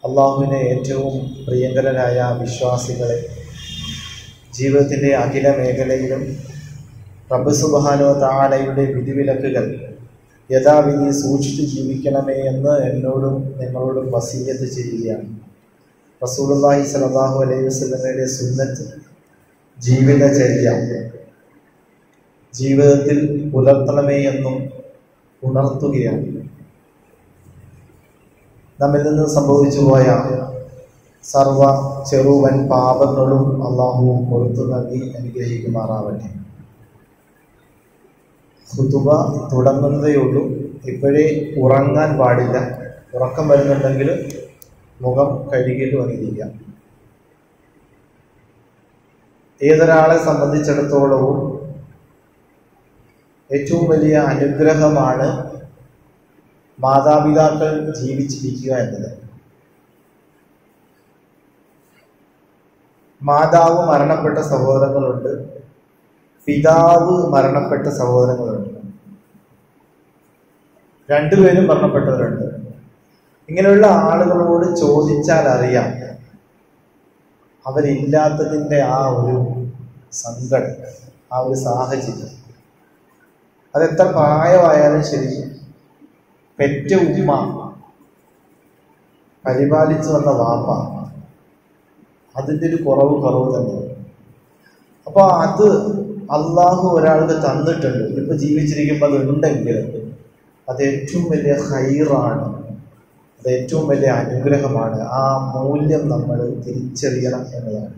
അള്ളാഹുവിനെ ഏറ്റവും പ്രിയങ്കരരായ വിശ്വാസികളെ ജീവിതത്തിൻ്റെ അഖില മേഖലയിലും റബ്ബ് സുബാനോ താലയുടെ വിധിവിലക്കുകൾ യഥാവിധി സൂക്ഷിച്ചു ജീവിക്കണമേ എന്ന് എന്നോടും നിങ്ങളോടും വസീയത്ത് ചെയ്യുകയാണ് റസൂലുള്ളാഹി സ്വല്ലല്ലാഹു അലൈഹി വസല്ലമയുടെ സുന്നത്ത് ജീവിതചര്യ ജീവിതത്തിൽ പുലർത്തണമേ എന്നും ഉണർത്തുകയാണ് നമ്മിൽ നിന്ന് സംഭവിച്ചു പോയ സർവ ചെറുവൻ പാപങ്ങളും അള്ളാഹു പുറത്തു നൽകി അനുഗ്രഹിക്കുമാറാവട്ടെ ഖുതുബ തുടങ്ങുന്നതേ ഉള്ളൂ ഇപ്പോഴേ ഉറങ്ങാൻ പാടില്ല ഉറക്കം വരുന്നുണ്ടെങ്കിൽ മുഖം കഴുകിയിട്ട് വന്നിരിക്കാം ഏതൊരാളെ സംബന്ധിച്ചിടത്തോളവും ഏറ്റവും വലിയ അനുഗ്രഹമാണ് മാതാപിതാക്കൾ ജീവിച്ചിരിക്കുക എന്നത് മാതാവ് മരണപ്പെട്ട സഹോദരങ്ങളുണ്ട് പിതാവ് മരണപ്പെട്ട സഹോദരങ്ങളുണ്ട് രണ്ടുപേരും മരണപ്പെട്ടവരുണ്ട് ഇങ്ങനെയുള്ള ആളുകളോട് ചോദിച്ചാൽ അറിയാം അവരില്ലാത്തതിൻ്റെ ആ ഒരു സങ്കടം ആ ഒരു സാഹചര്യം അതെത്ര പ്രായമായാലും ശരി പെറ്റ ഉമ്മ പരിപാലിച്ചു വന്ന വാപ്പ അതിൻ്റെ ഒരു കുറവ് കുറവ് തന്നെ അപ്പോൾ അത് അള്ളാഹു ഒരാൾക്ക് തന്നിട്ടുണ്ട് ഇപ്പൊ ജീവിച്ചിരിക്കുമ്പോൾ അത് ഉണ്ടെങ്കിൽ അത് ഏറ്റവും വലിയ ഹൈറാണ് അത് ഏറ്റവും വലിയ അനുഗ്രഹമാണ് ആ മൂല്യം നമ്മൾ തിരിച്ചറിയണം എന്നതാണ്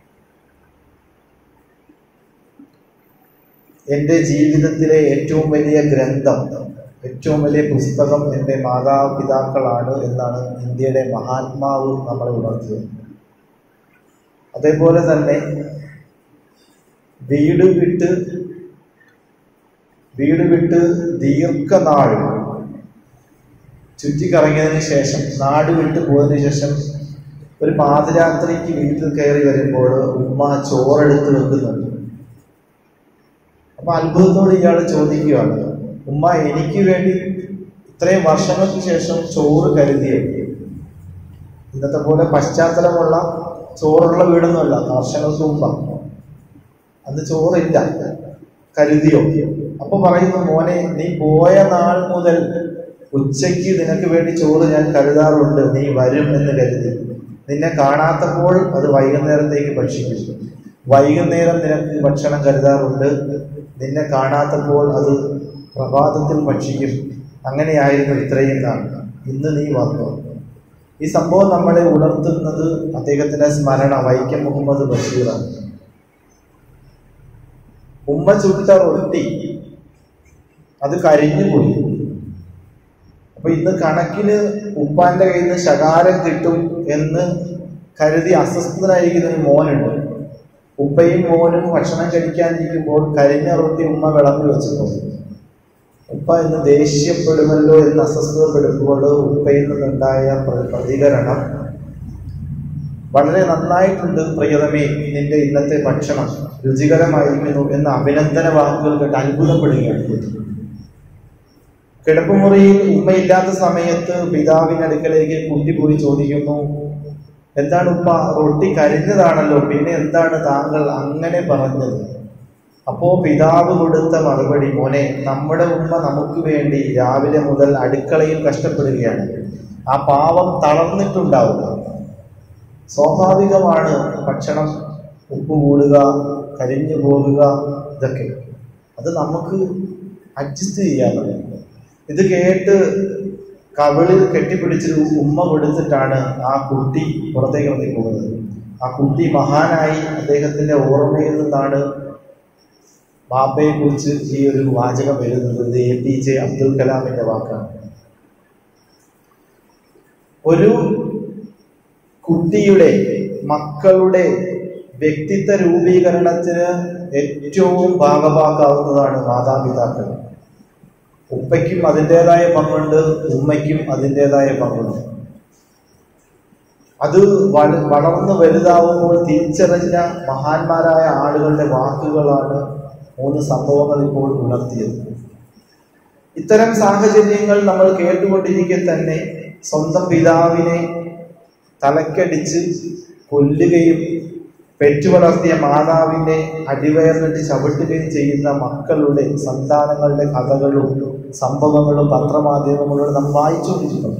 എൻ്റെ ജീവിതത്തിലെ ഏറ്റവും വലിയ ഗ്രന്ഥം ഏറ്റവും വലിയ പുസ്തകം എൻ്റെ മാതാപിതാക്കളാണ് എന്നാണ് ഇന്ത്യയുടെ മഹാത്മാവ് നമ്മളെ ഉണർത്തിയത് അതേപോലെ തന്നെ വീട് വിട്ട് വീട് വിട്ട് ദീർഘനാൾ ചുറ്റിക്കറങ്ങിയതിന് ശേഷം നാട് വിട്ട് പോയതിനു ശേഷം ഒരു പാതിരാത്രിക്ക് വീട്ടിൽ കയറി വരുമ്പോൾ ഉമ്മ ചോറെടുത്ത് വെക്കുന്നുണ്ട് അപ്പൊ അത്ഭുതത്തോട് ഇയാൾ ചോദിക്കുകയാണ് ഉമ്മ എനിക്ക് വേണ്ടി ഇത്രയും വർഷങ്ങൾക്ക് ശേഷം ചോറ് കരുതിയോ ഇന്നത്തെ പോലെ പശ്ചാത്തലമുള്ള ചോറുള്ള വീടൊന്നുമല്ല വർഷങ്ങൾക്ക് മുമ്പാണ് അന്ന് ചോറില്ല കരുതിയോ അപ്പൊ പറയുന്നു മോനെ നീ പോയ നാൾ മുതൽ ഉച്ചയ്ക്ക് നിനക്ക് വേണ്ടി ചോറ് ഞാൻ കരുതാറുണ്ട് നീ വരും എന്ന് കരുതി നിന്നെ കാണാത്തപ്പോൾ അത് വൈകുന്നേരത്തേക്ക് ഭക്ഷിക്കും വൈകുന്നേരം നിനക്ക് ഭക്ഷണം കരുതാറുണ്ട് നിന്നെ കാണാത്തപ്പോൾ അത് പ്രഭാതത്തിൽ ഭക്ഷിക്കും അങ്ങനെയായിരുന്നു ഇത്രയും നാൾ ഇന്ന് നീ വന്നു ഈ സംഭവം നമ്മളെ ഉണർത്തുന്നത് അദ്ദേഹത്തിന്റെ സ്മരണ വൈക്കം മുഹമ്മദ് ബഷീറാണ് ഉമ്മ ചുട്ട റൊട്ടി അത് കരിഞ്ഞുപോയി അപ്പൊ ഇന്ന് കണക്കിന് ഉപ്പാന്റെ കയ്യിൽ നിന്ന് ശകാരം കിട്ടും എന്ന് കരുതി അസ്വസ്ഥനായിരിക്കുന്ന ഒരു മോനുണ്ട് ഉപ്പയും മോനും ഭക്ഷണം കഴിക്കാനിരിക്കുമ്പോൾ കരിഞ്ഞ റൊട്ടി ഉമ്മ വിളമ്പി വെച്ചപ്പോൾ ഉപ്പ ഇന്ന് ദേഷ്യപ്പെടുമല്ലോ എന്ന് അസ്വസ്ഥതപ്പെടുമ്പോൾ ഉപ്പയിൽ നിന്നുണ്ടായ പ്ര- പ്രതികരണം വളരെ നന്നായിട്ടുണ്ട് പ്രിയതമേ നിന്റെ ഇന്നത്തെ ഭക്ഷണം രുചികരമായിരിക്കുന്നു എന്ന അഭിനന്ദന വാക്കുകൾ കേട്ട് അത്ഭുതപ്പെടുകയാണ് കിടപ്പുമുറിയിൽ ഉമ്മയില്ലാത്ത സമയത്ത് പിതാവിന്റെ അടുക്കലേക്ക് കുട്ടി പോയി ചോദിക്കുന്നു എന്താണ് ഉപ്പ റൊട്ടി കരിഞ്ഞതാണല്ലോ പിന്നെ എന്താണ് താങ്കൾ അങ്ങനെ പറഞ്ഞത് അപ്പോ പിതാവ് കൊടുത്ത മറുപടി മോനെ നമ്മുടെ ഉമ്മ നമുക്ക് വേണ്ടി രാവിലെ മുതൽ അടുക്കളയിൽ കഷ്ടപ്പെടുകയാണ് ആ പാവം തളർന്നിട്ടുണ്ടാവുക സ്വാഭാവികമാണ് ഭക്ഷണം ഉപ്പ് കൂടുക കരിഞ്ഞു പോകുക ഇതൊക്കെ അത് നമുക്ക് അഡ്ജസ്റ്റ് ചെയ്യാൻ പറയാം ഇത് കേട്ട് കവിളിൽ കെട്ടിപ്പിടിച്ചൊരു ഉമ്മ കൊടുത്തിട്ടാണ് ആ കുട്ടി പുറത്തേക്ക് ഇറങ്ങി പോകുന്നത് ആ കുട്ടി മഹാനായി അദ്ദേഹത്തിന്റെ ഓർമ്മയിൽ നിന്നാണ് ബാപ്പയെ കുറിച്ച് ഈ ഒരു വാചകം വരുന്നത് ഇത് എ പി ജെ അബ്ദുൽ കലാമിന്റെ വാക്കാണ് ഒരു കുട്ടിയുടെ മക്കളുടെ വ്യക്തിത്വ രൂപീകരണത്തിന് ഏറ്റവും ഭാഗമാക്കാവുന്നതാണ് മാതാപിതാക്കൾ ഉപ്പയ്ക്കും അതിൻ്റെതായ പങ്കുണ്ട് ഉമ്മയ്ക്കും അതിൻ്റെതായ പങ്കുണ്ട് അത് വള- വളർന്നു വലുതാവുമ്പോൾ തിരിച്ചറിഞ്ഞ മഹാന്മാരായ ആളുകളുടെ വാക്കുകളാണ് മൂന്ന് സംഭവങ്ങൾ ഇപ്പോൾ ഉണർത്തിയത് ഇത്തരം സാഹചര്യങ്ങൾ നമ്മൾ കേട്ടുകൊണ്ടിരിക്കെ തന്നെ സ്വന്തം പിതാവിനെ തലക്കടിച്ച് കൊല്ലുകയും പെറ്റുവളർത്തിയ മാതാവിനെ അടിവയറിലിട്ട് ചവിട്ടുകയും ചെയ്യുന്ന മക്കളുടെ സന്താനങ്ങളുടെ കഥകളും സംഭവങ്ങളും പത്രമാധ്യമങ്ങളും നാം വായിച്ചുകൊണ്ടിരിക്കുന്നുണ്ട്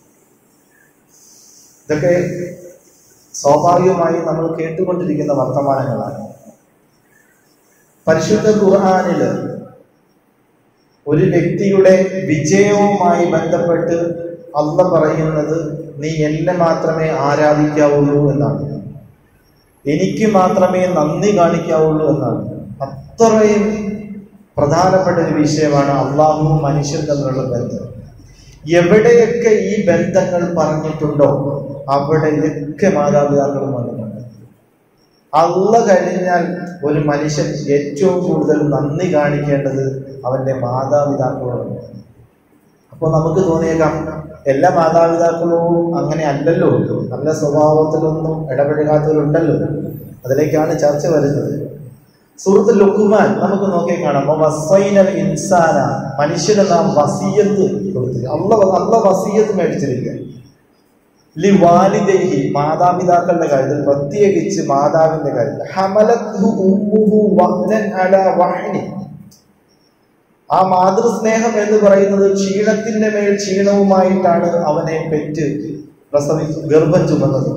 ഇതൊക്കെ സ്വാഭാവികമായി നമ്മൾ കേട്ടുകൊണ്ടിരിക്കുന്ന വർത്തമാനങ്ങളാണ് പരിശുദ്ധ ഖുർആാനില് ഒരു വ്യക്തിയുടെ വിജയവുമായി ബന്ധപ്പെട്ട് അല്ല പറയുന്നത് നീ എന്നെ മാത്രമേ ആരാധിക്കാവുള്ളൂ എന്നാണ് എനിക്ക് മാത്രമേ നന്ദി കാണിക്കാവുള്ളൂ എന്നാണ് അത്രയും പ്രധാനപ്പെട്ട ഒരു വിഷയമാണ് അള്ളാഹുവും മനുഷ്യൻ തമ്മിലുള്ള ബന്ധം എവിടെയൊക്കെ ഈ ബന്ധങ്ങൾ പറഞ്ഞിട്ടുണ്ടോ അവിടെയൊക്കെ മാതാപിതാക്കളും വന്നിട്ടുണ്ട് അള്ള കഴിഞ്ഞാൽ ഒരു മനുഷ്യൻ ഏറ്റവും കൂടുതൽ നന്ദി കാണിക്കേണ്ടത് അവന്റെ മാതാപിതാക്കളോടാണ് അപ്പോൾ നമുക്ക് തോന്നിയേക്കാം എല്ലാ മാതാപിതാക്കളും അങ്ങനെ അല്ലല്ലോ നല്ല സ്വഭാവത്തിലൊന്നും ഇടപെടാത്തവരുണ്ടല്ലോ അതിലേക്കാണ് ചർച്ച വരുന്നത് സുഹൃത്ത് ലുക്കുമാൻ നമുക്ക് നോക്കി കാണാം വസൈനൽ ഇൻസാന മനുഷ്യന് നാം വസീയത്ത് കൊടുത്തിരിക്കുക അള്ള അള്ള വസീയത്ത് മേടിച്ചിരിക്കുക ലി വാലിദൈഹി മാതാപിതാക്കളുടെ കാര്യത്തിൽ പ്രത്യേകിച്ച് മാതാവിന്റെ കാര്യത്തിൽ ഹമലത്ഹു ഉമ്മുഹു വഹ്നൻ അലാ വഹ്നി ആ മാതൃസ്നേഹം എന്ന് പറയുന്നത് ക്ഷീണത്തിന്റെ മേൽ ക്ഷീണവുമായിട്ടാണ് അവനെ പെറ്റ് പ്രസവിച്ചു ഗർഭം ചുമന്നത്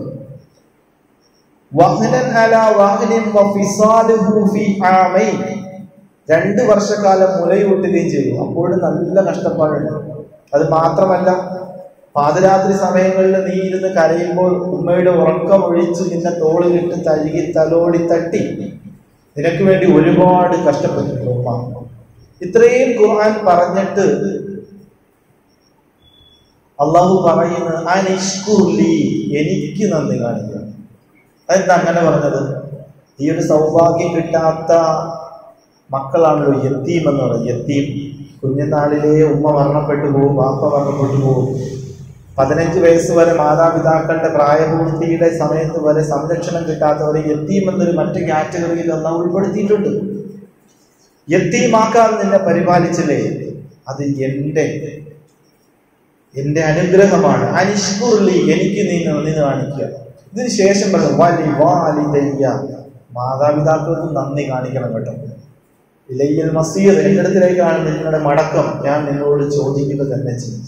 വഹ്നൻ അലാ വഹ്നിൻ വഫിസാലുഹു ഫീ ആമൈൻ രണ്ട് വർഷക്കാലം മുലയൂട്ടുകയും ചെയ്തു അപ്പോഴും നല്ല കഷ്ടപ്പാടുണ്ട് അത് മാത്രമല്ല പാതിരാത്രി സമയങ്ങളിൽ നീ ഇരുന്ന് കരയുമ്പോൾ ഉമ്മയുടെ ഉറക്കം ഒഴിച്ച് നിന്നെ തോളിലിട്ട് തഴുകി തലോടി തട്ടി നിനക്ക് വേണ്ടി ഒരുപാട് കഷ്ടപ്പെട്ടിട്ടുണ്ട് ഉമ്മ ഇത്രയും ഖുർആൻ പറഞ്ഞിട്ട് അള്ളാഹു പറയുന്നത് അനിഷ്കുർലി എനിക്ക് നന്ദി കാണിക്കുക അതെന്താ അങ്ങനെ പറഞ്ഞത് ഈ ഒരു സൗഭാഗ്യം കിട്ടാത്ത മക്കളാണല്ലോ യത്തീം എന്ന് പറയുന്നത് യത്തീം കുഞ്ഞുനാളിലെ ഉമ്മ മരണപ്പെട്ടു പോകും വാപ്പ മരണപ്പെട്ടു പോകും പതിനഞ്ച് വയസ്സ് വരെ മാതാപിതാക്കളുടെ പ്രായപൂർത്തിയുടെ സമയത്ത് വരെ സംരക്ഷണം കിട്ടാത്തവരെ യത്തീം എന്നൊരു മറ്റ് കാറ്റഗറിയിൽ ഒന്നാം ഉൾപ്പെടുത്തിയിട്ടുണ്ട് യത്തീമാക്കാൻ നിന്നെ പരിപാലിച്ചില്ലേ അത് എൻ്റെ എന്റെ അനുഗ്രഹമാണ് അനിഷ്കുർലി എനിക്ക് നീ നന്ദി കാണിക്കുക ഇതിന് ശേഷം പറഞ്ഞു വലി വാലിദയ്യ മാതാപിതാക്കൾക്ക് നന്ദി കാണിക്കണം കേട്ടോ ഇലയ്യൽ മസീർ എൻ്റെ അടുത്തിലേക്കാണ് നിങ്ങളുടെ മടക്കം ഞാൻ നിന്നോട് ചോദിക്കുക തന്നെ ചെയ്യും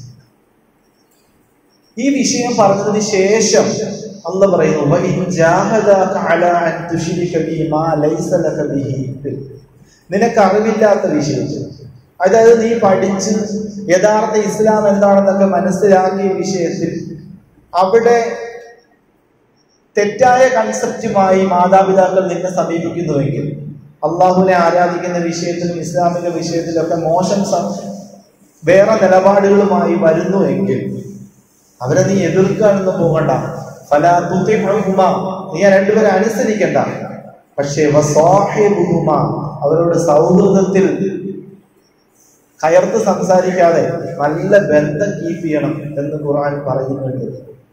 ഈ വിഷയം പറഞ്ഞതിന് ശേഷം അല്ല പറയുന്നു "വഇൻ ജാഹദാക അലാ അൻ തുശ്രിക ബി മാ ലൈസ ലക ബിഹി ഇൽം." നിനക്ക് അറിവില്ലാത്ത വിഷയത്തിൽ അതായത് നീ പഠിച്ച് യഥാർത്ഥ ഇസ്ലാം എന്താണെന്നൊക്കെ മനസ്സിലാക്കിയ വിഷയത്തിൽ അവിടെ തെറ്റായ കൺസെപ്റ്റുമായി മാതാപിതാക്കൾ നിന്നെ സമീപിക്കുന്നുവെങ്കിൽ അള്ളാഹുവിനെ ആരാധിക്കുന്ന വിഷയത്തിലും ഇസ്ലാമിക വിഷയത്തിലൊക്കെ മോശം സം- വേറെ നിലപാടുകളുമായി വരുന്നുവെങ്കിൽ അവരെ നീ എതിർക്കാനൊന്നും പോകണ്ട ഫലാ തുതിഉഹുമ. നീ ആ രണ്ടുപേരെ അനുസരിക്കണ്ട പക്ഷേ വസാഹിബുഹുമ. അവരോട് സൗഹൃദത്തിൽ കയർത്ത് സംസാരിക്കാതെ നല്ല ബന്ധം കീപ്പ് ചെയ്യണം എന്ന് ഖുർആൻ പറയുന്നുണ്ട്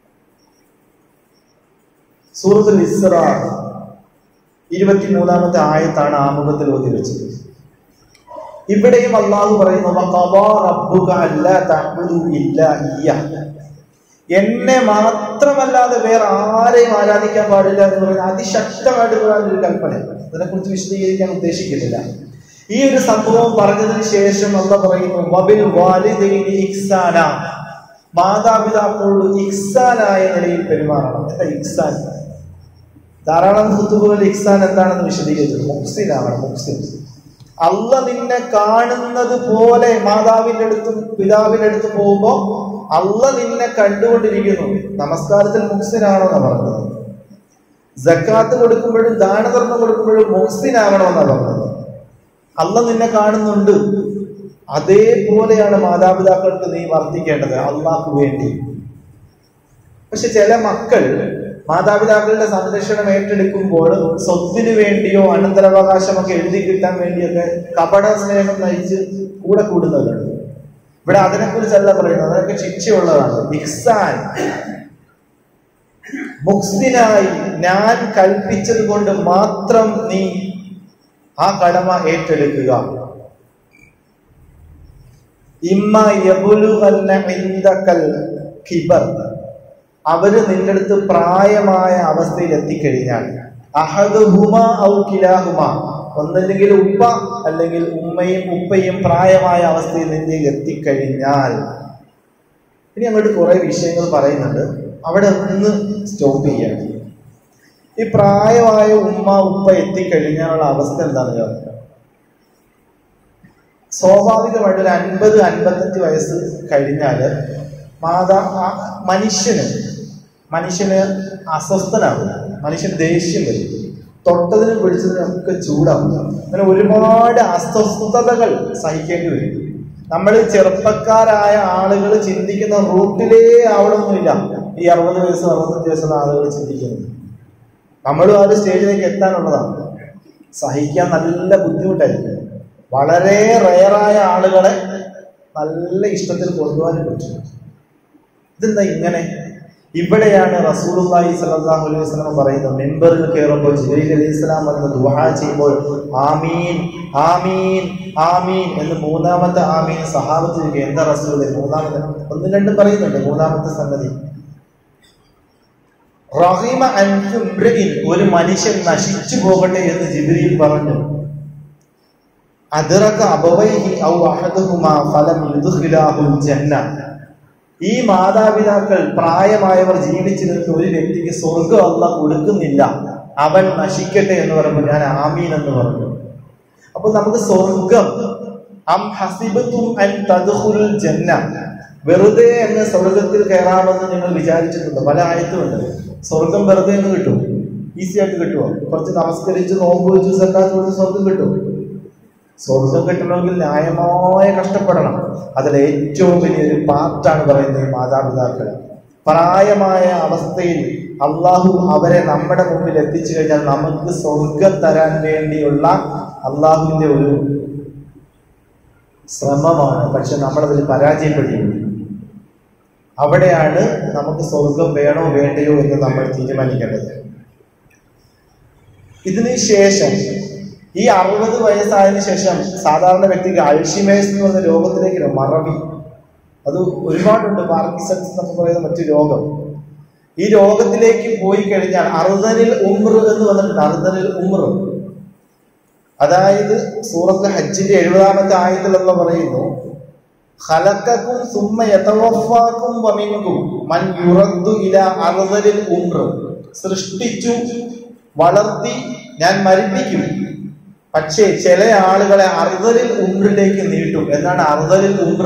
സൂറത്തുൽ ഇസ്ര ഇരുപത്തിമൂന്നാമത്തെ ആയത്താണ് ആമുഖത്തിൽ ഓതി വെച്ചത് ഇവിടെയും അള്ളാഹു പറയുന്നു "വഖദാ റബ്ബുക അല്ലാ തഅ്ബുദു ഇല്ലാ ഇയ്യഹ്." എന്നെ മാത്രമല്ലാതെ വേറെ ആരെയും ആരാധിക്കാൻ പാടില്ല എന്ന് പറയുന്ന അതിശക്തമായിട്ട് പറയാൻ ഒരു കൽപ്പന അതിനെക്കുറിച്ച് വിശദീകരിക്കാൻ ഉദ്ദേശിക്കുന്നില്ല ഈ ഒരു സംഭവം പറഞ്ഞതിന് ശേഷം അല്ല പറയുന്നു വബിൽ വാലിദൈനി ഇഹ്സാന മാതാപിതാക്കളോട് ഇഹ്സാനായ നിലയിൽ പെരുമാറണം എന്താ ഇഹ്സാൻ ധാരാളം ഹുത്തുബുകൾ ഇഹ്സാൻ എന്താണെന്ന് വിശദീകരിച്ചത് മുക്സിൻ ആവണം മുക്സിൻ അല്ല നിന്നെ കാണുന്നത് പോലെ മാതാവിന്റെ അടുത്തും പിതാവിന്റെ അടുത്തും പോകുമ്പോ അല്ല നിന്നെ കണ്ടുകൊണ്ടിരിക്കുന്നു നമസ്കാരത്തിൽ മുക്സിനാണോ പറഞ്ഞത് ജക്കാത്ത് കൊടുക്കുമ്പോഴും ദാനധർമ്മം കൊടുക്കുമ്പോഴും മുക്സിനാവണമെന്നാണ് പറഞ്ഞത് അല്ല നിന്നെ കാണുന്നുണ്ട് അതേപോലെയാണ് മാതാപിതാക്കൾക്ക് നീ വർദ്ധിക്കേണ്ടത് അള്ളാഹ്ക്ക് വേണ്ടി പക്ഷെ ചില മക്കൾ മാതാപിതാക്കളുടെ സംരക്ഷണം ഏറ്റെടുക്കുമ്പോൾ സ്വത്തിന് വേണ്ടിയോ അനന്തരാവകാശമൊക്കെ എഴുതി കിട്ടാൻ വേണ്ടിയൊക്കെ കപട സ്നേഹം നയിച്ച് കൂടെ കൂടുന്നവരുണ്ട് ഇവിടെ അതിനെക്കുറിച്ചല്ല പറയുന്നത് അതൊക്കെ ശിക്ഷയുള്ളതാണ് ഇഹ്സാൻ മുക്സിനായി ഞാൻ കൽപ്പിച്ചത് കൊണ്ട് മാത്രം നീ ആ കടമ ഏറ്റെടുക്കുക ഇമ്മ യബുലുഗന്ന ഇൻദകൽ കിബർ അവര് നിന്റെ അടുത്ത് പ്രായമായ അവസ്ഥയിൽ എത്തിക്കഴിഞ്ഞാൽ അഹദുഹുമ ഔ കിലാഹുമ ഒന്നല്ലെങ്കിൽ ഉപ്പ അല്ലെങ്കിൽ ഉമ്മയും ഉപ്പയും പ്രായമായ അവസ്ഥയിൽ നിന്റെ എത്തിക്കഴിഞ്ഞാൽ ഇനി അങ്ങോട്ട് കുറെ വിഷയങ്ങൾ പറയുന്നുണ്ട് അവിടെ ഒന്ന് സ്റ്റോപ്പ് ചെയ്യാണ് ഈ പ്രായമായ ഉമ്മ ഉപ്പ എത്തിക്കഴിഞ്ഞാലുള്ള അവസ്ഥ എന്താണെന്ന് പറയുക സ്വാഭാവികമായിട്ട് ഒരു അൻപത് അൻപത്തഞ്ച് വയസ്സ് കഴിഞ്ഞാൽ മാതാ ആ- മനുഷ്യന് മനുഷ്യന് അസ്വസ്ഥനാകും മനുഷ്യന് ദേഷ്യം വരും തൊട്ടതിനും പിടിച്ചതിനും ഒക്കെ ചൂടാവും അങ്ങനെ ഒരുപാട് അസ്വസ്ഥതകൾ സഹിക്കേണ്ടി വരും നമ്മൾ ചെറുപ്പക്കാരായ ആളുകൾ ചിന്തിക്കുന്ന റൂട്ടിലേ ആവണമെന്നില്ല ഈ അറുപത് വയസ്സ് അറുപത്തഞ്ച് വയസ്സുള്ള ആളുകൾ ചിന്തിക്കുന്നത് നമ്മളും ആ ഒരു സ്റ്റേജിലേക്ക് എത്താനുള്ളതാണ് സഹിക്കാൻ നല്ല ബുദ്ധിമുട്ടായിരിക്കും വളരെ റയറായ ആളുകളെ നല്ല ഇഷ്ടത്തിൽ കൊണ്ടുപോകാനും പറ്റും ഇതെന്താ ഇങ്ങനെ ഇവിടെയാണ് റസൂലുള്ളാഹി സ്വല്ലല്ലാഹു അലൈഹി വസല്ലം പറയുന്നത് മെമ്പറിൽ കയറുമ്പോൾ ജിബ്രീൽ അലൈഹി സ്വലാം വന്ന് ദുആ ചെയ്യുമ്പോൾ ആമീൻ ആമീൻ ആമീൻ എന്ന് മൂന്നാമത്തെ ആമീൻ സഹാബത്ത് ചോദിക്കുക എന്താ റസൂലെ മൂന്നാമത്തെ ഒന്നും രണ്ടും പറയുന്നുണ്ട് മൂന്നാമത്തെ സംഗതി റഹിമ അൻഫു ഇംറിഇൻ, ഒരു മനുഷ്യൻ നശിച്ചു പോകട്ടെ എന്ന് ജിബ്രീൽ പറഞ്ഞു അദ്റക അബവൈഹി ഔ അഹദുഹുമാ ഫലം യുദ്ഖിലാഹുൽ ജന്ന ഈ മാതാപിതാക്കൾ പ്രായമായവർ ജീവിച്ചിരുന്ന ഒരു വ്യക്തിക്ക് സ്വർഗം അല്ല കൊടുക്കുന്നില്ല അവൻ നശിക്കട്ടെ എന്ന് പറയുമ്പോൾ ഞാൻ ആമീൻ എന്ന് പറഞ്ഞു അപ്പൊ നമുക്ക് സ്വർഗം അം ഹസിബത്തും അൻ തദ്ഖുലുൽ ജന്ന വെറുതെ അങ്ങ് സ്വർഗത്തിൽ കയറാമെന്ന് നിങ്ങൾ വിചാരിച്ചിട്ടുണ്ട് പല ആയത്തുമുണ്ട് സ്വർഗം വെറുതെ അങ്ങ് കിട്ടും ഈസി ആയിട്ട് കിട്ടുമോ കുറച്ച് നമസ്കരിച്ച് നോമ്പ് വെച്ച് സക്കാത്ത് കൊടുത്ത് സ്വർഗം കിട്ടും സ്വർഗം കിട്ടണമെങ്കിൽ ന്യായമായ കഷ്ടപ്പെടണം അതിൽ ഏറ്റവും വലിയൊരു പാർട്ടാണ് പറയുന്നത് ഈ മാതാപിതാക്കൾ പ്രായമായ അവസ്ഥയിൽ അള്ളാഹു അവരെ നമ്മുടെ മുമ്പിൽ എത്തിച്ചു കഴിഞ്ഞാൽ നമുക്ക് സ്വർഗം തരാൻ വേണ്ടിയുള്ള അള്ളാഹുവിന്റെ ഒരു ശ്രമമാണ് പക്ഷെ നമ്മളതിൽ പരാജയപ്പെട്ടിട്ടുണ്ട് അവിടെയാണ് നമുക്ക് സ്വർഗം വേണോ വേണ്ടയോ എന്ന് നമ്മൾ തീരുമാനിക്കേണ്ടത് ഇതിന് ശേഷം ഈ അറുപത് വയസ്സായതിനു ശേഷം സാധാരണ വ്യക്തിക്ക് അൾഷിമേഴ്സ് എന്ന് പറഞ്ഞ രോഗത്തിലേക്ക് മറവി അത് ഒരുപാടുണ്ട് പാർക്കിസൺസ് എന്നൊക്കെ പറയുന്ന മറ്റു രോഗം ഈ രോഗത്തിലേക്ക് പോയി കഴിഞ്ഞാൽ അറുതനിൽ ഉമ്ര എന്ന് വന്നിട്ടുണ്ട് അറുതനിൽ ഉമ്ര അതായത് സൂറത്ത് ഹജ്ജിന്റെ എഴുപതാമത്തെ ആയത്തിൽ എന്ന് പറയുന്നു ഖലഖക്കും സുമ്മ യതവഫാക്കും വമിൻകും മൻ യുറദ്ദു ഇല അറുതലിൽ ഉമ്ര സൃഷ്ടിച്ചു വളർത്തി ഞാൻ മരിപ്പിക്കും പക്ഷേ ചില ആളുകളെ അറുതലിൽ ഉമ്രിലേക്ക് നീട്ടും എന്നാണ് അറുതലിൽ ഉമ്ര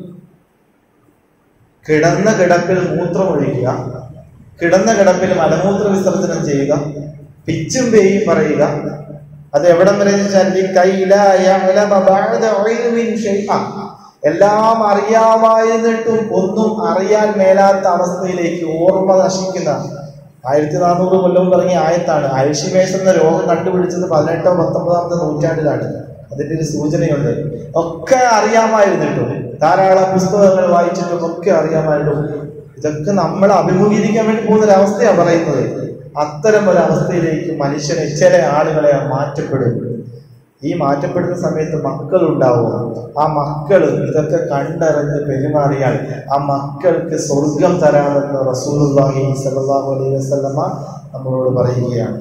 കിടന്ന കിടപ്പിൽ മൂത്രമൊഴിക്കുക കിടന്ന കിടപ്പിൽ മലമൂത്ര വിസർജനം ചെയ്യുക പിച്ചും പേയും പറയുക അത് എവിടം വരെ എന്ന് വെച്ചാൽ "ലിക്കൈ ലാ യഅലമ ബഅദ ഇൽമിൻ ഷൈഅ." എല്ലാം അറിയാമായിരുന്നിട്ടും ഒന്നും അറിയാൻ മേലാത്ത അവസ്ഥയിലേക്ക് ഓർമ്മ നശിക്കുന്ന ആയിരത്തി നാനൂറ് കൊല്ലം പറഞ്ഞ ആയത്താണ് അൽഷിമേഴ്സ് എന്ന രോഗം കണ്ടുപിടിച്ചത് പതിനെട്ടോ പത്തൊമ്പതാമത്തെ നൂറ്റാണ്ടിലാണ് അതിന്റെ ഒരു സൂചനയുണ്ട് ഒക്കെ അറിയാമായിരുന്നിട്ടും ധാരാളം പുസ്തകങ്ങൾ വായിച്ചിട്ടും ഒക്കെ അറിയാമായിട്ടും ഇതൊക്കെ നമ്മൾ അഭിമുഖീകരിക്കാൻ വേണ്ടി പോകുന്ന ഒരു അവസ്ഥയാണ് പറയുന്നത് അത്തരം ഒരു അവസ്ഥയിലേക്ക് മനുഷ്യനെ ചില ആളുകളെ മാറ്റപ്പെടും ഈ മാറ്റപ്പെടുന്ന സമയത്ത് മക്കളുണ്ടാവും ആ മക്കൾ ഇതൊക്കെ കണ്ടറിഞ്ഞ് പെരുമാറിയാൽ ആ മക്കൾക്ക് സ്വർഗം തരാമെന്ന് റസൂലുള്ളാഹി സ്വല്ലല്ലാഹു അലൈഹി വസല്ലമ നമ്മളോട് പറയുകയാണ്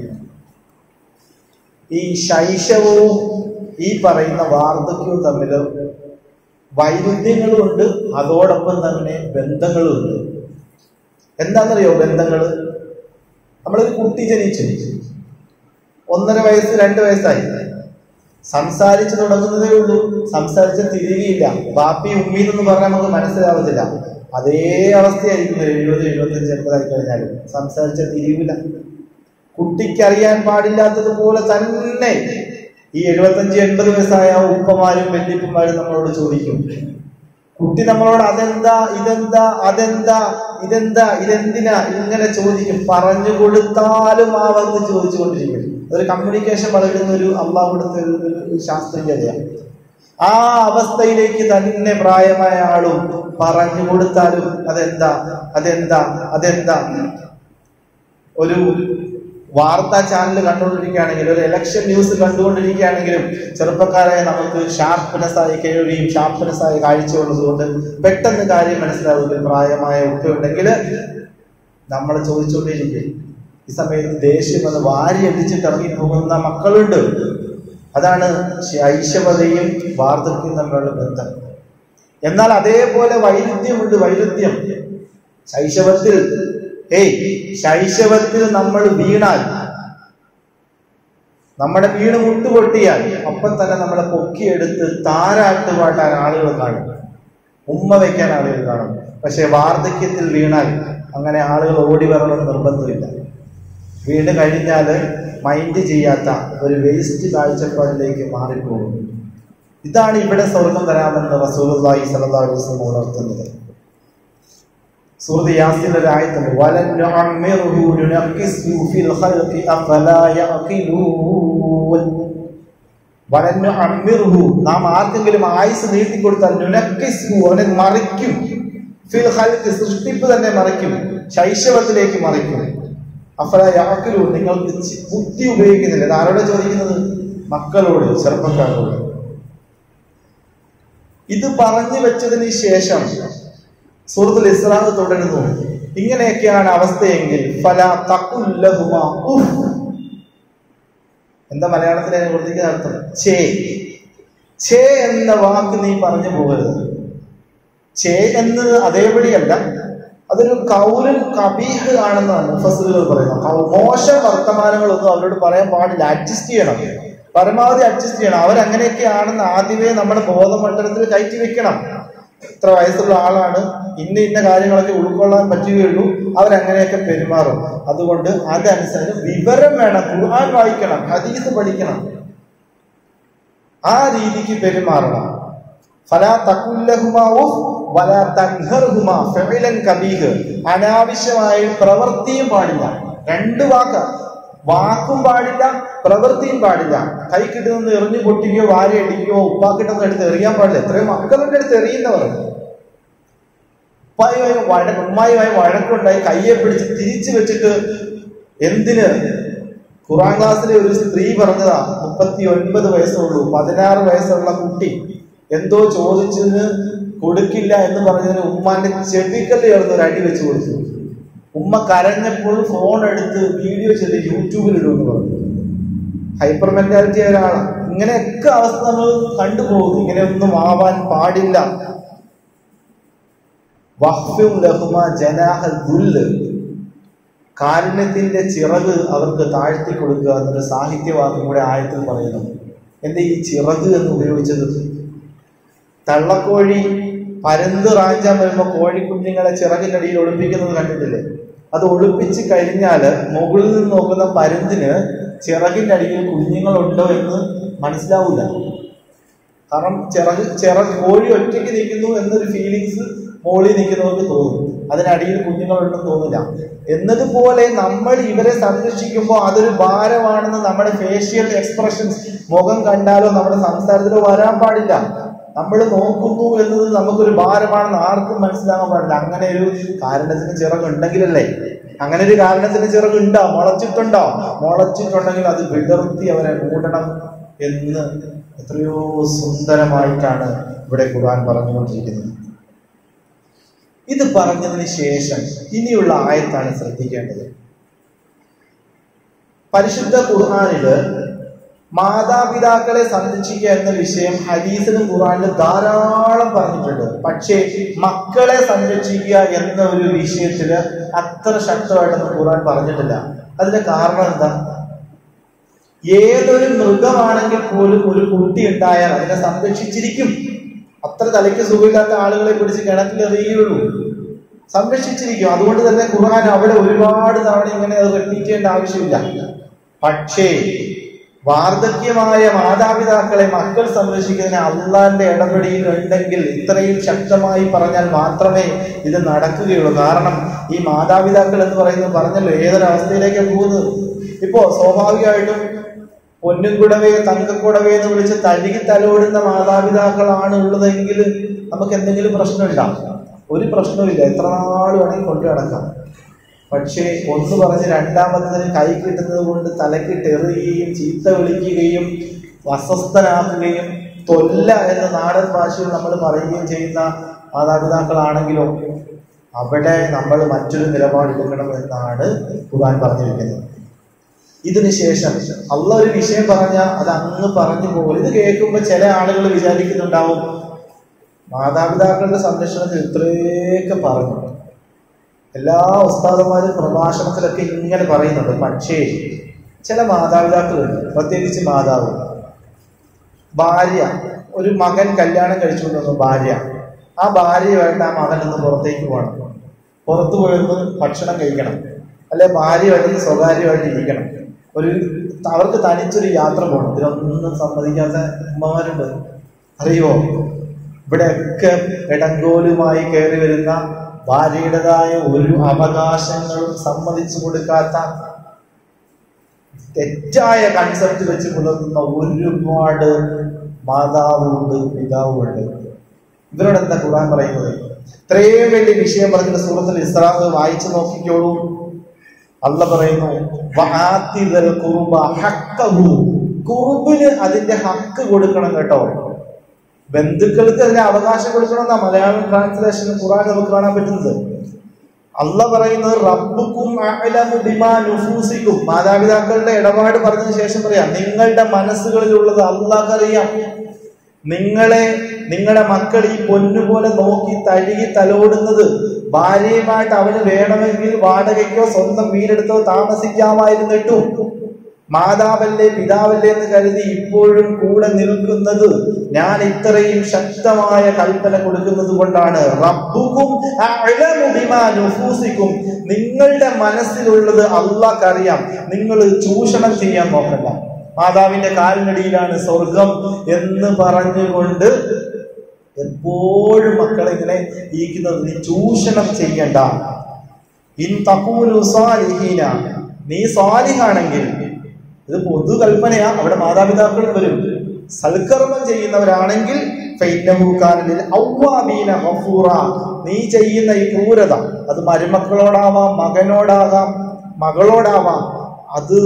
ഈ ശൈശവവും ഈ പറയുന്ന വാർദ്ധക്യവും തമ്മിൽ വൈരുദ്ധ്യങ്ങളുമുണ്ട് അതോടൊപ്പം തന്നെ ബന്ധങ്ങളുമുണ്ട് എന്താണെന്നറിയോ ബന്ധങ്ങൾ നമ്മളൊരു കുട്ടി ജനിച്ചു ഒന്നര വയസ്സ് രണ്ട് വയസ്സായി സംസാരിച്ചു തുടങ്ങുന്നതേ ഉള്ളൂ സംസാരിച്ച തിരികെയില്ല ബാപ്പി ഉമ്മി എന്ന് പറഞ്ഞാൽ നമുക്ക് മനസ്സിലാവത്തില്ല അതേ അവസ്ഥയായിരിക്കും എഴുപത് എഴുപത്തഞ്ച് എൺപതായി കഴിഞ്ഞാലും സംസാരിച്ച തിരിവില്ല കുട്ടിക്ക് അറിയാൻ പാടില്ലാത്തതുപോലെ തന്നെ ഈ എഴുപത്തഞ്ച് എൺപത് വയസ്സായ ഉപ്പമാരും വല്യപ്പന്മാരും നമ്മളോട് ചോദിക്കും കുട്ടി നമ്മളോട് അതെന്താ ഇതെന്താ അതെന്താ ഇതെന്താ ഇതെന്തിനാ ഇങ്ങനെ ചോദിക്കും പറഞ്ഞു കൊടുത്താലും ആ വന്ന് ചോദിച്ചുകൊണ്ടിരിക്കും ഒരു കമ്മ്യൂണിക്കേഷൻ വളരുന്ന ഒരു അള്ളാഹുടുത്ത ഒരു ഒരു ശാസ്ത്രീയതയാണ് ആ അവസ്ഥയിലേക്ക് തന്നെ പ്രായമായ ആളും പറഞ്ഞു കൊടുത്താലും അതെന്താ അതെന്താ അതെന്താ ഒരു വാർത്താ ചാനൽ കണ്ടുകൊണ്ടിരിക്കുകയാണെങ്കിലും ഒരു ഇലക്ഷൻ ന്യൂസ് കണ്ടുകൊണ്ടിരിക്കുകയാണെങ്കിലും ചെറുപ്പക്കാരായ നമുക്ക് ഷാർപ്പ്നെസ് ആയി കേൾവിയും ഷാർപ്പ്നെസ് ആയി കാഴ്ചയുള്ളത് കൊണ്ട് പെട്ടെന്ന് കാര്യം മനസ്സിലാവുക പ്രായമായ ഉപ്പയുണ്ടെങ്കിൽ നമ്മൾ ചോദിച്ചുകൊണ്ടിരിക്കും ഈ സമയത്ത് ദേഷ്യം അത് വാരി അടിച്ചിട്ട് ഇറങ്ങി പോകുന്ന മക്കളുണ്ട് അതാണ് ശൈശവതയും വാർദ്ധക്യവും തമ്മിലുള്ള ബന്ധം എന്നാൽ അതേപോലെ വൈരുദ്ധ്യമുണ്ട് വൈരുദ്ധ്യം ശൈശവത്തിൽ ഏയ് ശൈശവത്തിൽ നമ്മൾ വീണാൽ നമ്മുടെ വീട് മുട്ടുപൊട്ടിയാൽ അപ്പം തന്നെ നമ്മളെ പൊക്കിയെടുത്ത് താരാട്ട് പാട്ടാൻ ആളുകൾ കാണും ഉമ്മ വയ്ക്കാൻ ആളുകൾ കാണും പക്ഷെ വാർദ്ധക്യത്തിൽ വീണാൽ അങ്ങനെ ആളുകൾ ഓടി വരണമെന്ന് നിർബന്ധമില്ല വീട് കഴിഞ്ഞാൽ മൈൻഡ് ചെയ്യാത്ത ഒരു വേസ്റ്റ് കാഴ്ചപ്പാടിലേക്ക് മാറിപ്പോകും ഇതാണ് ഇവിടെ സ്വർഗം തരാമെന്ന് റസൂലുള്ളാഹി സ്വല്ലല്ലാഹു അലൈഹി വസല്ലം ഉണർത്തുന്നത് സൂറത്ത് യാസീൻ ഒരു ആയത്തുണ്ട് വലൻ നുഅമ്മിറുഹു നുനഖിസ്ഹു ഫിൽ ഖൽഖി അഫലാ യഅഖിലൂൻ വലൻ നുഅമ്മിറുഹു നാം ആർക്കെങ്കിലും ആയുസ് നീട്ടി കൊടുത്താൽ നുനഖിസ്ഹു അവനെ മറിക്കും ഫിൽ ഖൽഖി സൃഷ്ടിപ്പ് തന്നെ മറിക്കും ശൈശവത്തിലേക്ക് മറിക്കും അഫല യാക്കിലു നിങ്ങൾക്ക് ചി- ബുദ്ധി ഉപയോഗിക്കുന്നില്ല ഇത് ആരോടെ ചോദിക്കുന്നത് മക്കളോട് ചെറുപ്പക്കാരോട് ഇത് പറഞ്ഞു വെച്ചതിന് ശേഷം സൂറത്തുൽ ഇസ്രാഹ് തുടരുന്നു ഇങ്ങനെയൊക്കെയാണ് അവസ്ഥയെങ്കിൽ ഫല തക്കുല്ലഹുമ ഉഫ് എന്താ മലയാളത്തിൽ അതിനെ കൊടുത്തിരിക്കുന്ന അർത്ഥം ചേ ചേ എന്ന വാക്ക് നീ പറഞ്ഞു പോകരുത് ചേ എന്നത് അതേപടിയല്ല അതൊരു കൗലൻ കബീഹ് ആണെന്നാണ് മുഫസ്സിലുകൾ പറയുന്നത് കൗ- മോശം വർത്തമാനങ്ങളൊന്നും അവരോട് പറയാൻ പാടില്ല അഡ്ജസ്റ്റ് ചെയ്യണം പരമാവധി അഡ്ജസ്റ്റ് ചെയ്യണം അവരങ്ങനെയൊക്കെ ആണെന്ന് ആദ്യമേ നമ്മുടെ ബോധമണ്ഡലത്തിൽ കയറ്റി വെക്കണം ഇത്ര വയസ്സുള്ള ആളാണ് ഇന്ന ഇന്ന കാര്യങ്ങളൊക്കെ ഉൾക്കൊള്ളാൻ പറ്റുകയുള്ളൂ അവരങ്ങനെയൊക്കെ പെരുമാറും അതുകൊണ്ട് അതനുസരിച്ച് വിവരം വേണം ഖുർആൻ വായിക്കണം ഹദീസ് പഠിക്കണം ആ രീതിക്ക് പെരുമാറണം ഫലാ തകുല്ലഹുമാ ഉഫ് വലാ തൻഹർഹുമാ ഫഇലൻ കബീഹ് അനാവശ്യമായ പ്രവൃത്തിയും പാടില്ല രണ്ട് വാക്ക് വാക്കും പാടില്ല പ്രവൃത്തിയും പാടില്ല കൈ കിട്ടുന്നത് എറിഞ്ഞു പൊട്ടിക്കുകയോ വാരി അടിക്കുകയോ ഉപ്പാക്കിട്ടൊന്നും എടുത്ത് എറിയാൻ പാടില്ല എത്രയും മക്കളുടെ അടുത്ത് എറിയുന്നവർ ഉപ്പായുമായി വഴ ഉമ്മായുമായി വഴക്കുണ്ടായി കയ്യെ പിടിച്ച് തിരിച്ചു വെച്ചിട്ട് എന്തിന് ഖുറാൻ ക്ലാസ്സിലെ ഒരു സ്ത്രീ പറഞ്ഞതാ മുപ്പത്തി ഒൻപത് വയസ്സുള്ളൂ പതിനാറ് വയസ്സുള്ള കുട്ടി എന്തോ ചോദിച്ചതിന് കൊടുക്കില്ല എന്ന് പറഞ്ഞതിന് ഉമ്മാന്റെ ചെവിക്കല്ല് ചേർന്ന് ഒരു അടി വെച്ച് കൊടുത്തു ഉമ്മ കരഞ്ഞപ്പോൾ ഫോൺ എടുത്ത് വീഡിയോ ചെയ്ത് യൂട്യൂബിൽ ഇടുമെന്ന് പറഞ്ഞു ഹൈപ്പർ മെന്റാലിറ്റി ഒരാളാണ് ഇങ്ങനെയൊക്കെ അവസ്ഥ നമ്മൾ കണ്ടുപോകുന്നു ഇങ്ങനെയൊന്നും ആവാൻ പാടില്ല വഹ്ഫും ലഹുമ ജനാഹ ദുല്ല് കാരുണ്യത്തിന്റെ ചിറക് അവർക്ക് താഴ്ത്തി കൊടുക്കുക എന്നൊരു സാഹിത്യവാക്യം കൂടെ ആയത്തിൽ പറയുന്നു എന്റെ ഈ ചിറക് എന്ന് ഉപയോഗിച്ചത് തള്ളക്കോഴി പരന്ത് റാഞ്ചാൻ വരുമ്പോൾ കോഴിക്കുഞ്ഞുങ്ങളെ ചിറകിനടിയിൽ ഒളിപ്പിക്കുന്നത് കണ്ടിട്ടില്ലേ അത് ഒളിപ്പിച്ച് കഴിഞ്ഞാൽ മുകളിൽ നിന്ന് നോക്കുന്ന പരുന്തിന് ചിറകിന്റെ അടിയിൽ കുഞ്ഞുങ്ങളുണ്ടോ എന്ന് മനസ്സിലാവില്ല കാരണം ചിറക് ചിറക് കോഴി ഒറ്റയ്ക്ക് നിൽക്കുന്നു എന്നൊരു ഫീലിങ്സ് മുകളിൽ നിൽക്കുന്നവർക്ക് തോന്നും അതിനടിയിൽ കുഞ്ഞുങ്ങളുണ്ടെന്ന് തോന്നില്ല എന്നതുപോലെ നമ്മൾ ഇവരെ സംരക്ഷിക്കുമ്പോൾ അതൊരു ഭാരമാണെന്ന് നമ്മുടെ ഫേഷ്യൽ എക്സ്പ്രഷൻസ് മുഖം കണ്ടാലോ നമ്മുടെ സംസാരത്തിലോ വരാൻ പാടില്ല നമ്മൾ നോക്കുന്നു എന്നത് നമുക്കൊരു ഭാരമാണെന്ന് ആർക്കും മനസ്സിലാകാൻ പാടില്ല അങ്ങനെ ഒരു കാരണത്തിന് ചിറക് ഉണ്ടെങ്കിലല്ലേ അങ്ങനെ ഒരു കാരണത്തിന് ചിറക് ഉണ്ടോ മുളച്ചിട്ടുണ്ടോ മുളച്ചിട്ടുണ്ടെങ്കിൽ അത് വിടർത്തി അവരെ മൂടണം എന്ന് എത്രയോ സുന്ദരമായിട്ടാണ് ഇവിടെ ഖുർആൻ പറഞ്ഞുകൊണ്ടിരിക്കുന്നത് ഇത് പറഞ്ഞതിന് ശേഷം ഇനിയുള്ള ആയത്താണ് ശ്രദ്ധിക്കേണ്ടത് പരിശുദ്ധ ഖുർആാനില് മാതാപിതാക്കളെ സംരക്ഷിക്കുക എന്ന വിഷയം ഹദീസിലും ഖുർആാനിലും ധാരാളം പറഞ്ഞിട്ടുണ്ട് പക്ഷേ മക്കളെ സംരക്ഷിക്കുക എന്ന ഒരു വിഷയത്തില് അത്ര ശക്തമായിട്ടൊന്നും ഖുർആൻ പറഞ്ഞിട്ടില്ല അതിന്റെ കാരണം എന്താ ഏതൊരു മൃഗമാണെങ്കിൽ പോലും ഒരു കുട്ടി ഉണ്ടായാൽ അതിനെ സംരക്ഷിച്ചിരിക്കും അത്ര തലയ്ക്ക് സുഖമില്ലാത്ത ആളുകളെ പിടിച്ച് കിണറ്റിലെറിയുള്ളൂ സംരക്ഷിച്ചിരിക്കും അതുകൊണ്ട് തന്നെ ഖുർആൻ അവിടെ ഒരുപാട് തവണ ഇങ്ങനെ അത് റിപ്പീറ്റ് ചെയ്യേണ്ട ആവശ്യമില്ല പക്ഷേ വാർദ്ധക്യമായ മാതാപിതാക്കളെ മക്കൾ സംരക്ഷിക്കുന്നതിന് അള്ളാന്റെ ഇടപെടിയിൽ ഉണ്ടെങ്കിൽ ഇത്രയും ശക്തമായി പറഞ്ഞാൽ മാത്രമേ ഇത് നടക്കുകയുള്ളൂ കാരണം ഈ മാതാപിതാക്കൾ എന്ന് പറയുന്നത് പറഞ്ഞല്ലോ ഏതൊരവസ്ഥയിലേക്കാണ് പോകുന്നത് ഇപ്പോ സ്വാഭാവികമായിട്ടും പൊന്നും കുടവേ തങ്കക്കുടവേ എന്ന് വിളിച്ച് തഴുകി തലോടുന്ന മാതാപിതാക്കളാണ് ഉള്ളതെങ്കിൽ നമുക്ക് എന്തെങ്കിലും പ്രശ്നമുണ്ടാകും ഒരു പ്രശ്നവുമില്ല എത്ര നാൾ വേണമെങ്കിൽ കൊണ്ടു നടക്കാം പക്ഷേ ഒന്ന് പറഞ്ഞ് രണ്ടാമത്തതിന് കൈ കിട്ടുന്നത് കൊണ്ട് തലക്കിട്ട് എറിയുകയും ചീത്ത വിളിക്കുകയും അസ്വസ്ഥനാക്കുകയും തൊല്ല എന്ന നാടൻ ഭാഷയിൽ നമ്മൾ പറയുകയും ചെയ്യുന്ന മാതാപിതാക്കളാണെങ്കിലോ അവിടെ നമ്മൾ മറ്റൊരു നിലപാടെടുക്കണം എന്നാണ് ഖുർആൻ പറഞ്ഞിരിക്കുന്നത് ഇതിനുശേഷം അള്ള ഒരു വിഷയം പറഞ്ഞാൽ അത് അങ്ങ് പറഞ്ഞു പോകും ഇത് കേൾക്കുമ്പോൾ ചില ആളുകൾ വിചാരിക്കുന്നുണ്ടാവും മാതാപിതാക്കളുടെ സംരക്ഷണത്തിൽ ഇത്രയൊക്കെ പറഞ്ഞു എല്ലാ ഉസ്താദന്മാരും പ്രഭാഷണത്തിലൊക്കെ ഇങ്ങനെ പറയുന്നുണ്ട് പക്ഷേ ചില മാതാപിതാക്കളുണ്ട് പ്രത്യേകിച്ച് മാതാവ് ഭാര്യ ഒരു മകൻ കല്യാണം കഴിച്ചുകൊണ്ട് വന്നു ഭാര്യ ആ ഭാര്യയുമായിട്ട് ആ മകൻ ഒന്ന് പുറത്തേക്ക് പോകണം പുറത്തു പോയൊന്ന് ഭക്ഷണം കഴിക്കണം അല്ലെ ഭാര്യയുമായിട്ട് സ്വകാര്യമായിട്ട് ഇരിക്കണം ഒരു അവർക്ക് തനിച്ചൊരു യാത്ര പോകണം ഇതിനൊന്നും സമ്മതിക്കാത്ത ഉമ്മമാരുണ്ട് അറിയോ ഇവിടെയൊക്കെ ഇടങ്കോലുമായി കയറി വരുന്ന ഭാര്യയുടേതായ ഒരു അവകാശങ്ങളും സമ്മതിച്ചു കൊടുക്കാത്ത തെറ്റായ കൺസെപ്റ്റ് വെച്ച് പുലർത്തുന്ന ഒരുപാട് മാതാവുണ്ട് പിതാവുണ്ട് ഇവരോട് എന്താ ഖുർആൻ പറയുന്നത് ഇത്രയും വലിയ വിഷയം പറഞ്ഞിട്ട് സൂറത്തിൽ ഇസ്രാഹ് വായിച്ചു നോക്കിക്കോളൂ അല്ല പറയുന്നു വആത്തിദൽ ഖുർബ ഹഖ്ഖഹു കുറുബിന് അതിന്റെ ഹക്ക് കൊടുക്കണം കേട്ടോ ബന്ധുക്കൾക്ക് അതിന്റെ അവകാശം കൊടുക്കണം എന്നാ മലയാളം ട്രാൻസ്ലേഷൻ ഖുർആൻ നമുക്ക് കാണാൻ പറ്റുന്നത് അല്ല പറയുന്നത് റബ്ബുക്കും അഅലമു ബിമാ നുഫൂസിക്കും മാതാപിതാക്കളുടെ ഇടപാട് പറഞ്ഞതിന് ശേഷം പറയാം നിങ്ങളുടെ മനസ്സുകളിലുള്ളത് അള്ളാഹ് അറിയാം നിങ്ങളെ നിങ്ങളുടെ മക്കൾ ഈ പൊന്നുപോലെ നോക്കി തഴുകി തലോടുന്നത് ഭാര്യയുമായിട്ട് അവന് വേണമെങ്കിൽ വാടകയ്ക്കോ സ്വന്തം വീടെടുത്തോ താമസിക്കാമായിരുന്നിട്ടും മാതാവല്ലേ പിതാവല്ലേ എന്ന് കരുതി ഇപ്പോഴും കൂടെ നിൽക്കുന്നത് ഞാൻ ഇത്രയും ശക്തമായ കൽപ്പന കൊടുക്കുന്നത് കൊണ്ടാണ് റബ്ബുക്കും അഅലമു ബിമാ നുഫൂസിക്കും നിങ്ങളുടെ മനസ്സിലുള്ളത് അള്ളാഹ്ക്കറിയാം നിങ്ങൾ ചൂഷണം ചെയ്യാൻ നോക്കണ്ട മാതാവിന്റെ കാലിനടിയിലാണ് സ്വർഗം എന്ന് പറഞ്ഞുകൊണ്ട് എപ്പോഴും മക്കളെ ഇങ്ങനെ ഇരിക്കുന്നത് നീ ചൂഷണം ചെയ്യണ്ട ഇൻ തഖൂലു സാലിഹീന നീ സാലിഹാണെങ്കിൽ ഇത് പൊതു കൽപ്പനയാ അവിടെ മാതാപിതാക്കൾ വരും സൽക്കർമ്മം ചെയ്യുന്നവരാണെങ്കിൽ ഫൈന്നഹു കാന ലിൽ അവ്വാബീന ഗഫൂറ. നീ ചെയ്യുന്ന ഈ ക്രൂരത അത് മരുമക്കളോടാവാം മകനോടാകാം മകളോടാവാം അത്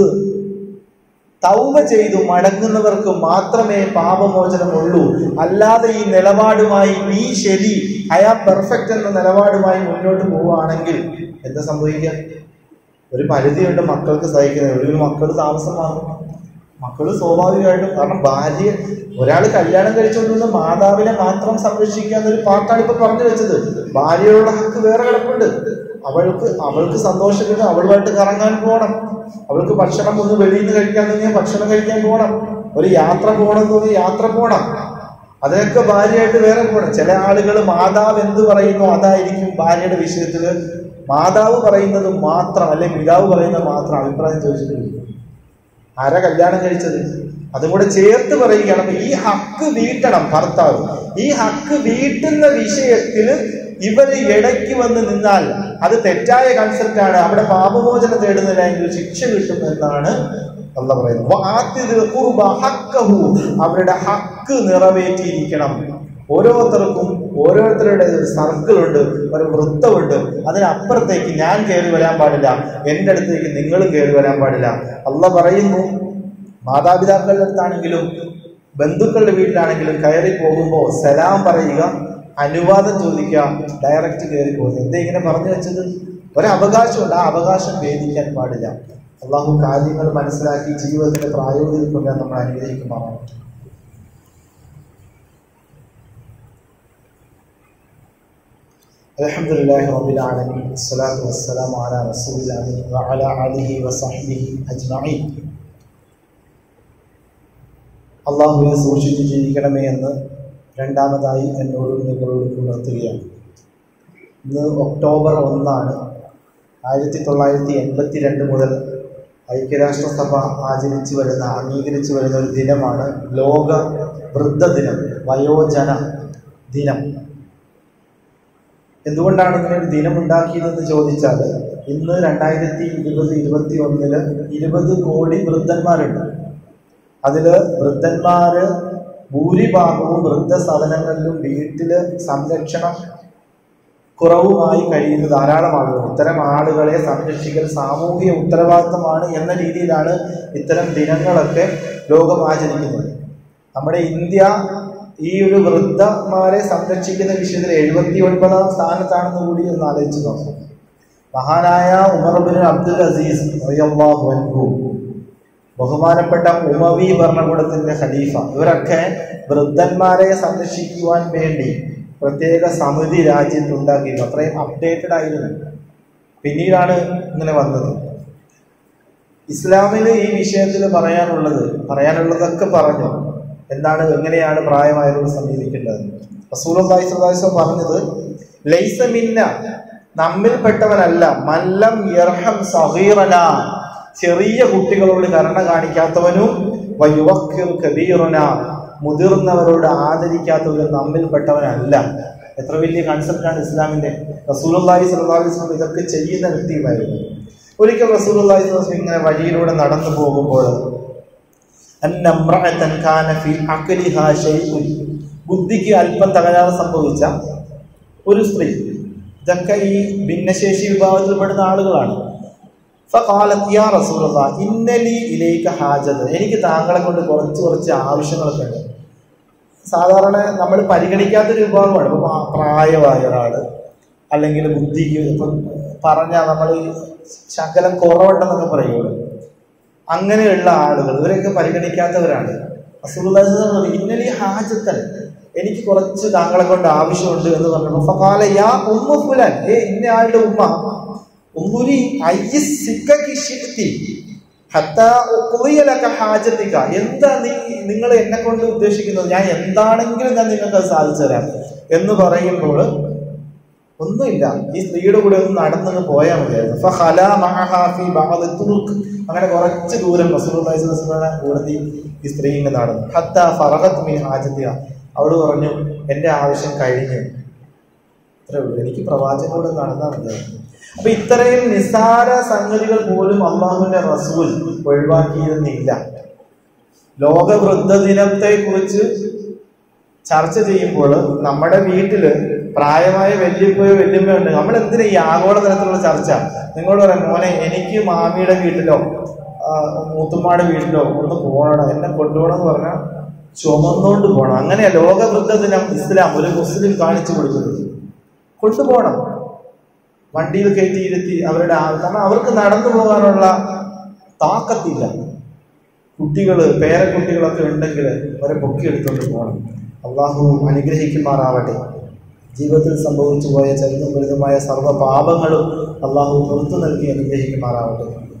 തൗബ ചെയ്തു മടങ്ങുന്നവർക്ക് മാത്രമേ പാപമോചനമുള്ളൂ അല്ലാതെ ഈ നിലപാടുമായി നീ ശരി അയാ പെർഫെക്റ്റ് എന്ന നിലപാടുമായി മുന്നോട്ട് പോവുകയാണെങ്കിൽ എന്താ സംഭവിക്കുക ഒരു പരിധിയുണ്ട് മക്കൾക്ക് സഹിക്കുന്നത് ഒരു മക്കൾ താമസം വാങ്ങും മക്കൾ സ്വാഭാവികമായിട്ടും കാരണം ഭാര്യ ഒരാൾ കല്യാണം കഴിച്ചുകൊണ്ടിരുന്ന മാതാവിനെ മാത്രം സംരക്ഷിക്കുക എന്നൊരു പാട്ടാണ് ഇപ്പൊ പറഞ്ഞു വെച്ചത് ഭാര്യയുള്ള ഹക്ക് വേറെ കിടപ്പുണ്ട് അവൾക്ക് അവൾക്ക് സന്തോഷം കിട്ടും അവളുമായിട്ട് കറങ്ങാൻ പോകണം അവൾക്ക് ഭക്ഷണം ഒന്ന് വെളിയിൽ നിന്ന് കഴിക്കാൻ തോന്നിയാൽ ഭക്ഷണം കഴിക്കാൻ പോകണം ഒരു യാത്ര പോകണം തോന്നി യാത്ര പോകണം അതിനൊക്കെ ഭാര്യയായിട്ട് വേറെ പോകണം ചില ആളുകൾ മാതാവ് എന്ത് പറയുന്നു അതായിരിക്കും ഭാര്യയുടെ വിഷയത്തിൽ മാതാവ് പറയുന്നത് മാത്രം അല്ലെ പിതാവ് പറയുന്നത് മാത്രം അഭിപ്രായം ചോദിച്ചിട്ടില്ല ആരാ കല്യാണം കഴിച്ചത് അതും കൂടെ ചേർത്ത് പറയുകയാണ് അപ്പൊ ഈ ഹക്ക് വീട്ടണം ഭർത്താവ് ഈ ഹക്ക് വീട്ടുന്ന വിഷയത്തില് ഇവര് ഇടയ്ക്ക് വന്ന് നിന്നാൽ അത് തെറ്റായ കൺസെപ്റ്റ് ആണ് അവിടെ പാപമോചനം തേടുന്നില്ല എങ്കിൽ ശിക്ഷ കിട്ടും എന്നാണ് അല്ല പറയുന്നത് വആത്തിദിൽ ഖുർബ ഹഖ്ഖഹു. അവരുടെ ഹക്ക് നിറവേറ്റിയിരിക്കണം ഓരോരുത്തർക്കും ഓരോരുത്തരുടെ ഒരു സർക്കിൾ ഉണ്ട് ഒരു വൃത്തമുണ്ട് അതിനപ്പുറത്തേക്ക് ഞാൻ കയറി വരാൻ പാടില്ല എൻ്റെ അടുത്തേക്ക് നിങ്ങളും കയറി വരാൻ പാടില്ല അല്ല പറയുന്നു മാതാപിതാക്കളുടെ അടുത്താണെങ്കിലും ബന്ധുക്കളുടെ വീട്ടിലാണെങ്കിലും കയറി പോകുമ്പോൾ സലാം പറയുക അനുവാദം ചോദിക്കുക ഡയറക്റ്റ് കയറി പോകുന്നത് എന്താ ഇങ്ങനെ പറഞ്ഞു വെച്ചത് ഒരവകാശമുണ്ട് ആ അവകാശം ഭേദിക്കാൻ പാടില്ല അള്ളാഹു കാര്യങ്ങൾ മനസ്സിലാക്കി ജീവിതത്തിന്റെ പ്രായോഗികത നമ്മൾ അനുഗ്രഹിക്കുമാറാണ് الحمد لله رب العالمين الصلاة والسلام على رسول الله وعلى آله وصحبه أجمعين അള്ളാഹുവിനെ സൂക്ഷിച്ച് ജീവിക്കണമേ എന്ന് രണ്ടാമതായി എന്നോടും നിങ്ങളോടും ഉണർത്തുകയാണ് ഇന്ന് ഒക്ടോബർ ഒന്നാണ് ആയിരത്തി തൊള്ളായിരത്തി എൺപത്തി രണ്ട് മുതൽ ഐക്യരാഷ്ട്രസഭ ആചരിച്ചു വരുന്ന അംഗീകരിച്ചു വരുന്ന ഒരു ദിനമാണ് ലോക വൃദ്ധ ദിനം വയോജന ദിനം എന്തുകൊണ്ടാണ് ഇങ്ങനെ ഒരു ദിനം ഉണ്ടാക്കിയതെന്ന് ചോദിച്ചാൽ ഇന്ന് രണ്ടായിരത്തി ഇരുപത് ഇരുപത്തി ഒന്നില് ഇരുപത് കോടി വൃദ്ധന്മാരുണ്ട് അതില് വൃദ്ധന്മാര് ഭൂരിഭാഗവും വൃദ്ധസദനങ്ങളിലും വീട്ടില് സംരക്ഷണം കുറവുമായി കഴിയുന്ന ധാരാളം ആളുകൾ ഇത്തരം ആളുകളെ സംരക്ഷിക്കൽ സാമൂഹിക ഉത്തരവാദിത്തമാണ് എന്ന രീതിയിലാണ് ഇത്തരം ദിനങ്ങളൊക്കെ ലോകം ആചരിക്കുന്നത് നമ്മുടെ ഇന്ത്യ ഈ ഒരു വൃദ്ധന്മാരെ സംരക്ഷിക്കുന്ന വിഷയത്തിൽ എഴുപത്തി ഒൻപതാം സ്ഥാനത്താണെന്ന് കൂടി ഒന്ന് ആലോചിച്ച് നോക്കാം മഹാനായ ഉമർ ബിൻ അബ്ദുൽ അസീസ് റളിയല്ലാഹു അൻഹു ബഹുമാനപ്പെട്ട ഉമവി ഭരണകൂടത്തിന്റെ ഖലീഫ ഇവരൊക്കെ വൃദ്ധന്മാരെ സംരക്ഷിക്കുവാൻ വേണ്ടി പ്രത്യേക സമിതി രാജ്യത്ത് ഉണ്ടാക്കിയിരുന്നു അത്രയും അപ്ഡേറ്റഡ് ആയിരുന്നു പിന്നീടാണ് ഇങ്ങനെ വന്നത് ഇസ്ലാമിന് ഈ വിഷയത്തിൽ പറയാനുള്ളത് പറയാനുള്ളതൊക്കെ പറഞ്ഞു എന്താണ് എങ്ങനെയാണ് പ്രായമായവരോട് സമീപിക്കേണ്ടത് റസൂലുള്ളാഹി സ്വല്ലല്ലാഹു അലൈഹി വസല്ലം പറഞ്ഞത് ലൈസ മിന്ന നമ്മിൽപ്പെട്ടവനല്ല മല്ലം യർഹം സഗീറന ചെറിയ കുട്ടികളോട് കരുണ കാണിക്കാത്തവനും വയുവക്കിർ കബീറന മുതിർന്നവരോട് ആദരിക്കാത്തവരും നമ്മിൽപ്പെട്ടവനല്ല എത്ര വലിയ കൺസെപ്റ്റാണ് ഇസ്ലാമിന്റെ റസൂലുള്ളാഹി സ്വല്ലല്ലാഹു അലൈഹി വസല്ലം ഇതൊക്കെ ചെയ്യുന്ന വ്യക്തിയുമായിരുന്നു ഒരിക്കൽ റസൂലുള്ളാഹി സ്വല്ലല്ലാഹു അലൈഹി വസല്ലം ഇങ്ങനെ വഴിയിലൂടെ നടന്നു പോകുമ്പോൾ അന്ന ഇമ്രഅതൻ കാന ഫീ അഖ്ലിഹാ ശൈഉൻ ബുദ്ധിക്ക് അല്പം തകരാറ് സംഭവിച്ച ഒരു സ്ത്രീ ഇതൊക്കെ ഈ ഭിന്നശേഷി വിഭാഗത്തിൽപ്പെടുന്ന ആളുകളാണ് ഫഖാലത്ത് യാ റസൂലുള്ളാഹ് ഇന്നലി ഇലൈക ഹാജത്ത് എനിക്ക് താങ്കളെ കൊണ്ട് കുറച്ച് കുറച്ച് ആവശ്യങ്ങളൊക്കെ ഉണ്ട് സാധാരണ നമ്മൾ പരിഗണിക്കാത്തൊരു വിഭാഗമാണ് ഇപ്പം ആ പ്രായമായ ഒരാൾ അല്ലെങ്കിൽ ബുദ്ധിക്ക് ഇപ്പം പറഞ്ഞാൽ നമ്മൾ ശകലം കുറവുണ്ടെന്നൊക്കെ പറയുമല്ലോ അങ്ങനെയുള്ള ആളുകൾ ഇവരെയൊക്കെ പരിഗണിക്കാത്തവരാണ് അസുഖ ഇന്നലെ ഹാജത്തൻ എനിക്ക് കുറച്ച് താങ്കളെ കൊണ്ട് ആവശ്യമുണ്ട് എന്ന് പറഞ്ഞപ്പോൾ ഫഖാല യാ ഉമ്മ ഫുലാൻ ഏ ഇന്ന ആളുടെ ഉമ്മ ഉമ്മുരി അയ്യ സിക്കക്കി ശിക്തി ഹത്താ ഉഖ്ളിയ ലക ഹാജത്തിക എന്താ നീ നിങ്ങൾ എന്നെ കൊണ്ട് ഉദ്ദേശിക്കുന്നത് ഞാൻ എന്താണെങ്കിലും ഞാൻ നിങ്ങൾക്ക് അത് സാധിച്ചു തരാം എന്ന് പറയുമ്പോൾ ഒന്നുമില്ല ഈ സ്ത്രീയുടെ കൂടെ ഒന്ന് നടന്നങ്ങ് പോയാൽ മതിയായിരുന്നു ഫഹല മഹഹാ ഫി ബഅദ് തുറുക്ക് അങ്ങനെ കുറച്ച് ദൂരം റസൂലുള്ളാഹി സ്വല്ലല്ലാഹു അലൈഹി വസല്ലം കൂടെ ഈ സ്ത്രീ ഇങ്ങ് നടന്നു ഹത്ത ഫറഗത് മീ ഹാജത്തിയ അവള് പറഞ്ഞു എൻ്റെ ആവശ്യം കഴിഞ്ഞു ഇത്രേ ഉള്ളൂ എനിക്ക് പ്രവാചകനോട് നടന്നാൽ മതിയായിരുന്നു അപ്പൊ ഇത്രയും നിസ്സാര സംഗതികൾ പോലും അള്ളാഹുവിന്റെ റസൂൽ ഒഴിവാക്കിയിരുന്നില്ല ലോകവൃദ്ധ ദിനത്തെ കുറിച്ച് ചർച്ച ചെയ്യുമ്പോൾ നമ്മുടെ വീട്ടില് പ്രായമായ വല്യപ്പയോ വല്യമ്മയോ ഉണ്ട് നമ്മൾ എന്തിനാ ഈ ആഗോള തലത്തിലുള്ള ചർച്ച നിങ്ങളോട് പറയാം മോനെ എനിക്ക് മാമിയുടെ വീട്ടിലോ ആ, മൂത്തുമ്മാടെ വീട്ടിലോ ഒന്ന് പോകണം എന്നെ കൊണ്ടുപോകണം എന്ന് പറഞ്ഞാൽ ചുമന്നുകൊണ്ട് പോകണം അങ്ങനെയാ ലോകവൃദ്ധ ദിനം ഇസ്ലാം ഒരു മുസ്ലിം കാണിച്ചു കൊടുക്കുന്നത് കൊണ്ടുപോകണം വണ്ടിയിൽ കയറ്റി ഇരുത്തി അവരുടെ ആ- കാരണം അവർക്ക് നടന്നു പോകാനുള്ള താക്കത്തില്ല കുട്ടികള് പേരക്കുട്ടികളൊക്കെ ഉണ്ടെങ്കിൽ അവരെ പൊക്കിയെടുത്തുകൊണ്ട് പോകണം അള്ളാഹു അനുഗ്രഹിക്കുമാറാവട്ടെ ജീവിതത്തിൽ സംഭവിച്ചു പോയ ചെറുതും വലുതുമായ സർവ്വ പാപങ്ങളും അള്ളാഹു പുറത്തു നൽകി അനുഗ്രഹിക്കുമാറാവട്ടെ